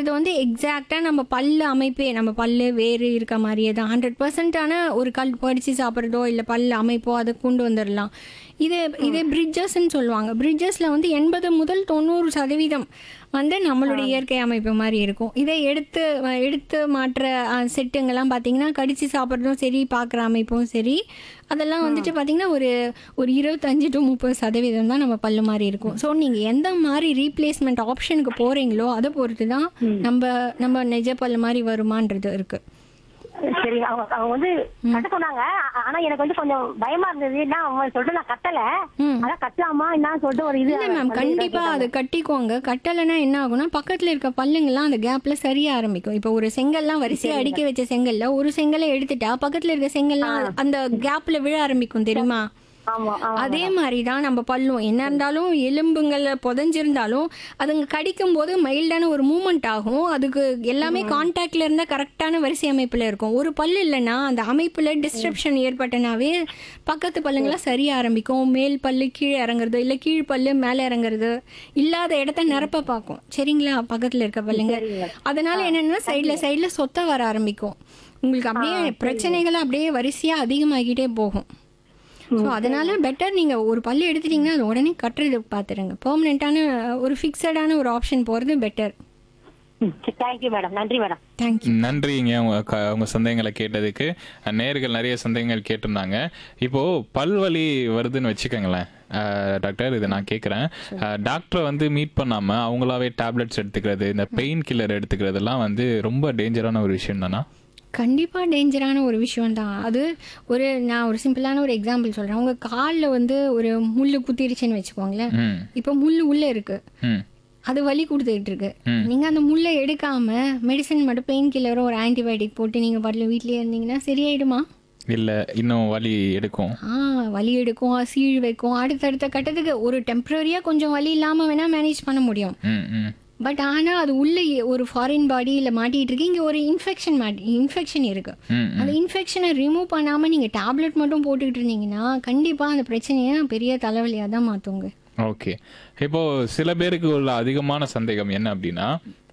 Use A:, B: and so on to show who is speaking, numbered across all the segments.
A: அப்படிங்கிறது வந்து எக்ஸாக்டாக நம்ம பல்லு அமைப்பே நம்ம பல்லு வேறு இருக்க மாதிரியே தான் ஹண்ட்ரட் பர்சன்டான ஒரு கல் படித்து சாப்பிட்றதோ இல்லை பல்லு அமைப்போ அதை கொண்டு வந்துடலாம் இது இதே பிரிட்ஜஸ்ன்னு சொல்லுவாங்க பிரிட்ஜஸில் வந்து எண்பது முதல் தொண்ணூறு சதவீதம் வந்து நம்மளுடைய இயற்கை அமைப்பு மாதிரி இருக்கும் இதை எடுத்து அஹ், எடுத்து மாற்ற அஹ், செட்டுங்கெல்லாம் பார்த்தீங்கன்னா கடிச்சு சாப்பிட்றதும் சரி பார்க்குற அமைப்பும் சரி அதெல்லாம் வந்துட்டு பார்த்தீங்கன்னா ஒரு ஒரு இருபத்தஞ்சு டு முப்பது சதவீதம் தான் நம்ம பல்லு மாதிரி இருக்கும் ஸோ நீங்கள் எந்த மாதிரி ரீப்ளேஸ்மெண்ட் ஆப்ஷனுக்கு போகிறீங்களோ அதை பொறுத்து தான் நம்ம நம்ம நிஜ பல்லு மாதிரி வருமான்றது இருக்குது
B: சரி அவங்க அவங்க வந்து கட்ட சொன்னாங்க ஆ- ஆனா எனக்கு வந்து கொஞ்சம் பயமா இருந்தது என்ன அவங்க சொல்லிட்டு நான் கட்டல
A: ம்.
B: அதான் கட்டலாமா என்னன்னு சொல்லிட்டு ஒரு இது
A: இல்லை மேம் கண்டிப்பாக அது கட்டிக்கோங்க கட்டலைன்னா என்ன ஆகும்னா பக்கத்தில் இருக்க பல்லுங்கள்லாம் அந்த கேப்பில் சரிய ஆரம்பிக்கும் இப்போ ஒரு செங்கல்லாம் வரிசையாக அடுக்கி வச்ச செங்கல்ல ஒரு செங்கலை எடுத்துட்டா பக்கத்தில் இருக்க செங்கல்லாம் அந்த கேப்பில் விழ ஆரம்பிக்கும் தெரியுமா
B: ஆமா ஆமா
A: அதே மாதிரி தான் நம்ம பல்லும் என்ன இருந்தாலும் எலும்புங்கள்ல புதஞ்சிருந்தாலும் அதுங்க கடிக்கும் போது மைல்டான ஒரு மூமெண்ட் ஆகும் அதுக்கு எல்லாமே கான்டாக்ட்ல இருந்தா கரெக்டான வரிசை அமைப்புல இருக்கும் ஒரு பல்லு இல்லைன்னா அந்த அமைப்புல டிஸ்ட்ரப்ஷன் ஏற்பட்டனாவே பக்கத்து பல்லுங்களாம் சரிய ஆரம்பிக்கும் மேல் பல்லு கீழே இறங்குறது இல்ல கீழ் பல்லு மேலே இறங்குறது இல்லாத இடத்த நிரப்ப பார்க்கும் சரிங்களா பக்கத்துல இருக்க பல்லுங்க அதனால என்னன்னா சைடுல சைடுல சொத்த வர ஆரம்பிக்கும் உங்களுக்கு அப்படியே பிரச்சனைகள் அப்படியே வரிசையா அதிகமாகிட்டே போகும் ஸோ அதனால பெட்டர் நீங்க ஒரு பல்லு எடுத்துட்டீங்கன்னா அது உடனே கட்டுறது பார்த்துருங்க பெர்மனெண்ட்டான ஒரு ஃபிக்ஸடான ஒரு ஆப்ஷன் போகிறது பெட்டர்
B: தேங்க்யூ மேடம் நன்றி மேடம்
A: தேங்க்யூ
C: நன்றிங்க உங்க க- உங்க சந்தேகங்களை கேட்டதுக்கு நேர்கள் நிறைய சந்தேகங்கள் கேட்டிருந்தாங்க இப்போ பல்வலி வருதுன்னு வச்சுக்கோங்களேன் அஹ், டாக்டர் இதை நான் கேட்குறேன் டாக்டரை வந்து மீட் பண்ணாம அவங்களாவே டேப்லெட்ஸ் எடுத்துக்கிறது இந்த பெயின் கில்லர் எடுத்துக்கிறதெல்லாம் வந்து ரொம்ப டேஞ்சரான ஒரு விஷயம் தானா
A: கண்டிப்பாக டேஞ்சரான ஒரு விஷயம் தான் அது ஒரு நான் ஒரு சிம்பிளான ஒரு எக்ஸாம்பிள் சொல்கிறேன் உங்கள் காலில் வந்து ஒரு முள் குத்திருச்சுன்னு வச்சுக்கோங்களேன்
C: ம்
A: இப்போ முள் உள்ளே இருக்கு
C: ம்
A: அது வலி கொடுத்துக்கிட்டு இருக்கு
C: ம்.
A: நீங்கள் அந்த முள்ளை எடுக்காம மெடிசன் மட்டும் பெயின் கில்லரோ ஒரு ஆன்டிபயோட்டிக் போட்டு நீங்கள் பாட்டில் வீட்லேயே இருந்தீங்கன்னா சரியாயிடுமா
C: இல்லை இன்னும் வலி எடுக்கும்
A: ஆ வலி எடுக்கும் சீழ் வைக்கும் அடுத்தடுத்த கட்டத்துக்கு ஒரு டெம்பரரியாக கொஞ்சம் வலி இல்லாமல் வேணால் மேனேஜ் பண்ண முடியும்
C: ம் ம்
A: பட் ஆனால் அது உள்ள ஒரு ஃபாரின் பாடியில் மாட்டிட்டு இருக்கு இங்கே ஒரு இன்ஃபெக்ஷன் மாட்டி இன்ஃபெக்ஷன் இருக்கு
C: ம்
A: அந்த இன்ஃபெக்ஷனை ரிமூவ் பண்ணாமல் நீங்கள் டேப்லெட் மட்டும் போட்டுக்கிட்டு இருந்தீங்கன்னா கண்டிப்பாக அந்த பிரச்சனையை பெரிய தலைவலியாக தான் மாற்றுங்க
C: ஓகே இப்போ சில பேருக்கு உள்ள அதிகமான சந்தேகம் என்ன அப்படின்னா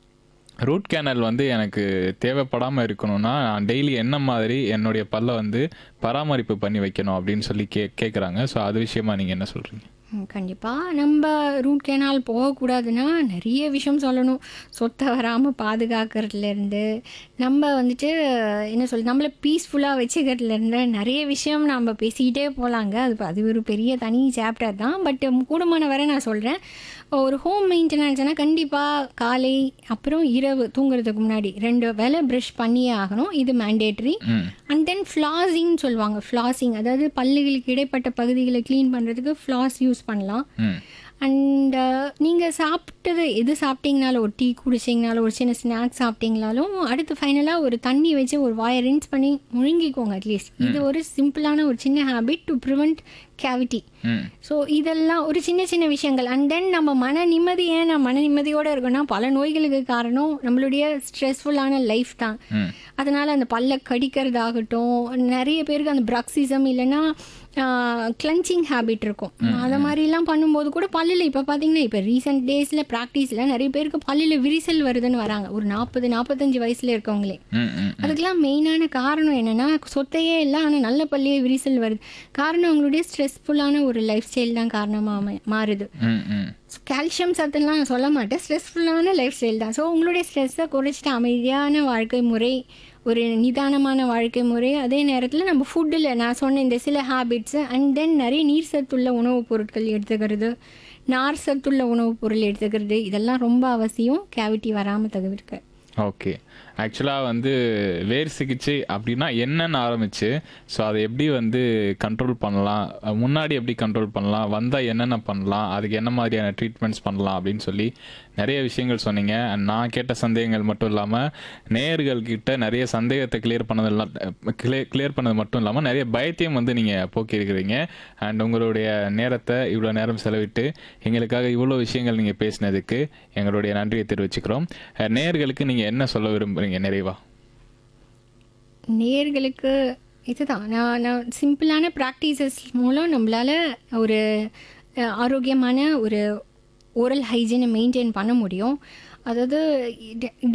C: ரூட் கேனல் வந்து எனக்கு தேவைப்படாம இருக்கணும்னா நான் டெய்லி என்ன மாதிரி என்னுடைய பல்லை வந்து பராமரிப்பு பண்ணி வைக்கணும் அப்படின்னு சொல்லி கே கேட்குறாங்க ஸோ அது விஷயமா நீங்க என்ன சொல்றீங்க
A: கண்டிப்பாக நம்ம ரூட் கேனால் போகக்கூடாதுன்னா நிறைய விஷயம் சொல்லணும் சொத்தை வராமல் பாதுகாக்கிறதுலேருந்து நம்ம வந்துட்டு என்ன சொல் நம்மளை பீஸ்ஃபுல்லாக வச்சுக்கிறதுலேருந்து நிறைய விஷயம் நம்ம பேசிக்கிட்டே போகலாங்க அது அது ஒரு பெரிய தனி சாப்டர் தான் பட் கூடுமான வரை நான் சொல்கிறேன் ஒரு ஹோம் மெயின்டெனன்ஸ்னால் கண்டிப்பாக காலை அப்புறம் இரவு தூங்குறதுக்கு முன்னாடி ரெண்டு வேளை ப்ரஷ் பண்ணியே ஆகணும் இது மேண்டேட்ரி
C: ம்
A: அண்ட் தென் ஃப்ளாஸிங்னு சொல்லுவாங்க ஃப்ளாஸிங் அதாவது பல்லுகளுக்கு இடைப்பட்ட பகுதிகளை க்ளீன் பண்ணுறதுக்கு ஃப்ளாஸ் யூஸ் பண்ணலாம்
C: ம்
A: அண்ட் நீங்கள் சாப்பிட்டது எது சாப்பிட்டீங்கனாலும் ஒரு டீ குடிச்சிங்கனாலும் ஒரு சின்ன ஸ்நாக்ஸ் சாப்பிட்டீங்கனாலும் அடுத்து ஃபைனலாக ஒரு தண்ணி வச்சு ஒரு வாயை ரின்ஸ் பண்ணி முழுங்கிக்கோங்க அட்லீஸ்ட் இது ஒரு சிம்பிளான ஒரு சின்ன habit to prevent cavity
C: hmm
A: so இதெல்லாம் ஒரு சின்ன சின்ன விஷயங்கள் அண்ட் தென் நம்ம மன நிம்மதி ஏன் நான் மன நிம்மதியோடு இருக்கோம்னா பல நோய்களுக்கு காரணம் நம்மளுடைய ஸ்ட்ரெஸ்ஃபுல்லான லைஃப் தான்
C: ம்
A: அதனால் அந்த பல்லை கடிக்கிறதாகட்டும் நிறைய பேருக்கு அந்த ப்ரக்சிசம் இல்லைன்னா கிளன்ச்சிங் ஹேபிட் இருக்கும் அதை மாதிரிலாம் பண்ணும்போது கூட பல்லில் இப்போ பார்த்தீங்கன்னா இப்போ ரீசெண்ட் டேஸில் ப்ராக்டிஸில் நிறைய பேருக்கு பல்லில் விரிசல் வருதுன்னு வராங்க ஒரு நாற்பது நாற்பத்தஞ்சு வயசில் இருக்கவங்களே
C: ம் ம்
A: அதுக்கெல்லாம் மெயினான காரணம் என்னன்னா சொத்தையே இல்லை ஆனால் நல்ல பல்லியே விரிசல் வருது காரணம் அவங்களுடைய ஸ்ட்ரெஸ்ஃபுல்லான ஒரு லைஃப் ஸ்டைல் தான் காரணமாக மாறுது
C: ம் ம்
A: கால்சியம் சத்துலாம் நான் சொல்ல மாட்டேன் ஸ்ட்ரெஸ்ஃபுல்லான லைஃப் ஸ்டைல் தான் ஸோ உங்களுடைய ஸ்ட்ரெஸ்ஸை குறைச்சிட்டு அமைதியான வாழ்க்கை முறை ஒரு நிதானமான வாழ்க்கை முறை அதே நேரத்தில் நம்ம ஃபுட்டில் நான் சொன்ன இந்த சில ஹேபிட்ஸு அண்ட் தென் நிறைய நீர் சத்துள்ள உணவுப் பொருட்கள் எடுத்துக்கிறது நார் சத்துள்ள உணவுப் பொருள் எடுத்துக்கிறது இதெல்லாம் ரொம்ப அவசியம் கேவிட்டி வராமல் தவிர்க்க
C: ஓகே ஆக்சுவலாக வந்து வேர் சிகிச்சை அப்படின்னா என்னன்னு ஆரம்பிச்சு ஸோ அதை எப்படி வந்து கண்ட்ரோல் பண்ணலாம் அஹ் முன்னாடி எப்படி கண்ட்ரோல் பண்ணலாம் வந்தால் என்னென்ன பண்ணலாம் அதுக்கு என்ன மாதிரியான ட்ரீட்மெண்ட்ஸ் பண்ணலாம் அப்படின்னு சொல்லி நிறைய விஷயங்கள் சொன்னீங்க And நான் கேட்ட சந்தேகங்கள் மட்டும் இல்லாமல் நேயர்கள் கிட்ட நிறைய சந்தேகத்தை கிளியர் பண்ணதெல்லாம் கிளியர் பண்ணது மட்டும் இல்லாமல் நிறைய பயத்தையும் வந்து நீங்கள் போக்கியிருக்கிறீங்க அண்ட் உங்களுடைய நேரத்தை இவ்வளோ நேரம் செலவிட்டு எங்களுக்காக இவ்வளோ விஷயங்கள் நீங்கள் பேசினதுக்கு எங்களுடைய நன்றியை தெரிவிச்சுக்கிறோம் அஹ் நேயர்களுக்கு நீங்கள் என்ன சொல்ல விரும்புகிறீங்க நிறைவா
A: நேர்களுக்கு இதுதான் நான் நான் சிம்பிளான ப்ராக்டிசஸ் மூலம் நம்மளால் ஒரு அஹ், ஆரோக்கியமான ஒரு ஓரல் ஹைஜீனை மெயின்டைன் பண்ண முடியும் அதாவது